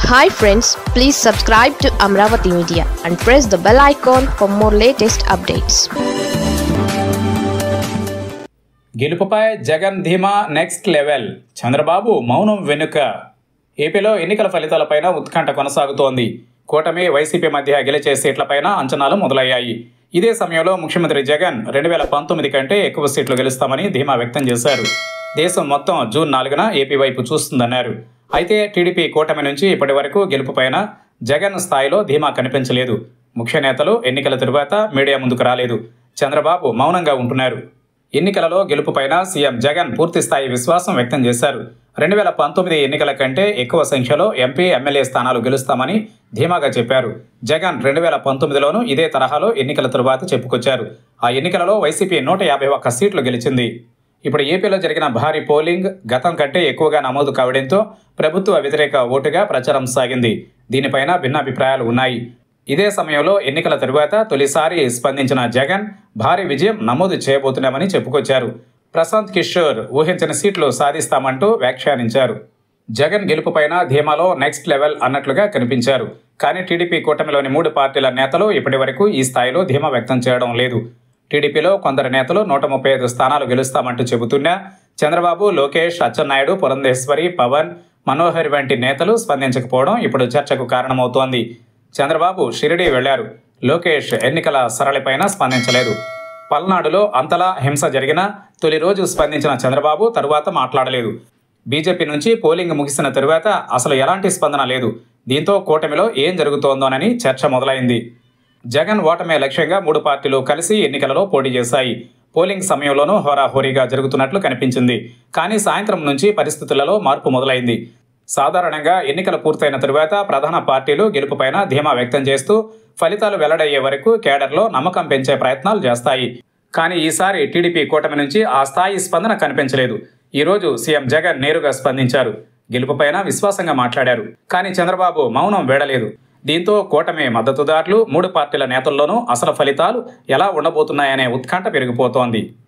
hi friends please subscribe to Amaravati media and press the bell icon for more latest updates గెలుపుపై జగన్ ధీమా next level Chandrababu మౌనం వెనుక ఏపీలో ఎన్నికల ఫలితాలపైన ఉత్కంఠ కొనసాగుతోంది కూటమి వైసీపీ మధ్య గెలిచే సీట్లపైన అంచనాలు మొదలయ్యాయి ఇదే సమయంలో ముఖ్యమంత్రి జగన్ రెండు వేల పంతొమ్మిది కంటే ఎక్కువ సీట్లు గెలుస్తామని ధీమా వ్యక్తం చేశారు దేశం మొత్తం జూన్ నాలుగున ఏపీ వైపు చూస్తుందన్నారు అయితే టీడీపీ కూటమి నుంచి ఇప్పటి వరకు గెలుపుపైన జగన్ స్థాయిలో ధీమా కనిపించలేదు ముఖ్య నేతలు ఎన్నికల తరువాత మీడియా ముందుకు రాలేదు చంద్రబాబు మౌనంగా ఉంటున్నారు ఎన్నికలలో గెలుపుపైన సీఎం జగన్ పూర్తి స్థాయి విశ్వాసం వ్యక్తం చేశారు రెండు వేల పంతొమ్మిది ఎన్నికల కంటే ఎక్కువ సంఖ్యలో ఎంపీ ఎమ్మెల్యే స్థానాలు గెలుస్తామని ధీమాగా చెప్పారు జగన్ రెండు వేల పంతొమ్మిదిలోనూ ఇదే తరహాలో ఎన్నికల తరువాత చెప్పుకొచ్చారు ఆ ఎన్నికలలో వైసీపీ నూట యాభై ఒక్క సీట్లు గెలిచింది ఇప్పుడు ఏపీలో జరిగిన భారీ పోలింగ్ గతం కంటే ఎక్కువగా నమోదు కావడంతో ప్రభుత్వ వ్యతిరేక ఓటుగా ప్రచారం సాగింది దీనిపైన భిన్నాభిప్రాయాలు ఉన్నాయి ఇదే సమయంలో ఎన్నికల తరువాత తొలిసారి స్పందించిన జగన్ భారీ విజయం నమోదు చేయబోతున్నామని చెప్పుకొచ్చారు ప్రశాంత్ కిషోర్ ఊహించని సీట్లు సాధిస్తామంటూ వ్యాఖ్యానించారు జగన్ గెలుపుపైన ధీమాలో నెక్స్ట్ లెవెల్ అన్నట్లుగా కనిపించారు కానీ టీడీపీ కూటమిలోని మూడు పార్టీల నేతలు ఇప్పటి వరకు ఈ స్థాయిలో ధీమా వ్యక్తం చేయడం లేదు టీడీపీలో కొందరు నేతలు నూట ముప్పై ఐదు స్థానాలు గెలుస్తామంటూ చెబుతున్నా చంద్రబాబు లోకేష్ అచ్చెన్నాయుడు పురంధేశ్వరి పవన్ మనోహర్ వంటి నేతలు స్పందించకపోవడం ఇప్పుడు చర్చకు కారణమవుతోంది చంద్రబాబు షిరిడీ వెళ్లారు లోకేష్ ఎన్నికల సరళిపైన స్పందించలేదు పల్నాడులో అంతలా హింస జరిగినా తొలి రోజు స్పందించిన చంద్రబాబు తరువాత మాట్లాడలేదు బీజేపీ నుంచి పోలింగ్ ముగిసిన తరువాత అసలు ఎలాంటి స్పందన లేదు దీంతో కూటమిలో ఏం జరుగుతోందోనని చర్చ మొదలైంది జగన్ ఓటమే లక్ష్యంగా మూడు పార్టీలు కలిసి ఎన్నికలలో పోటీ చేశాయి పోలింగ్ సమయంలోనూ హోరాహోరీగా జరుగుతున్నట్లు కనిపించింది కానీ సాయంత్రం నుంచి పరిస్థితులలో మార్పు మొదలైంది సాధారణంగా ఎన్నికలు పూర్తయిన తరువాత ప్రధాన పార్టీలు గెలుపుపైన ధీమా వ్యక్తం చేస్తూ ఫలితాలు వెల్లడయ్యే వరకు కేడర్లో నమ్మకం పెంచే ప్రయత్నాలు చేస్తాయి కానీ ఈసారి టీడీపీ కూటమి నుంచి ఆ స్థాయి స్పందన కనిపించలేదు ఈరోజు సీఎం జగన్ నేరుగా స్పందించారు గెలుపుపైన విశ్వాసంగా మాట్లాడారు కానీ చంద్రబాబు మౌనం వేడలేదు దీంతో కూటమి మద్దతుదారులు మూడు పార్టీల నేతల్లోనూ అసలు ఫలితాలు ఎలా ఉండబోతున్నాయనే ఉత్కంఠ పెరిగిపోతోంది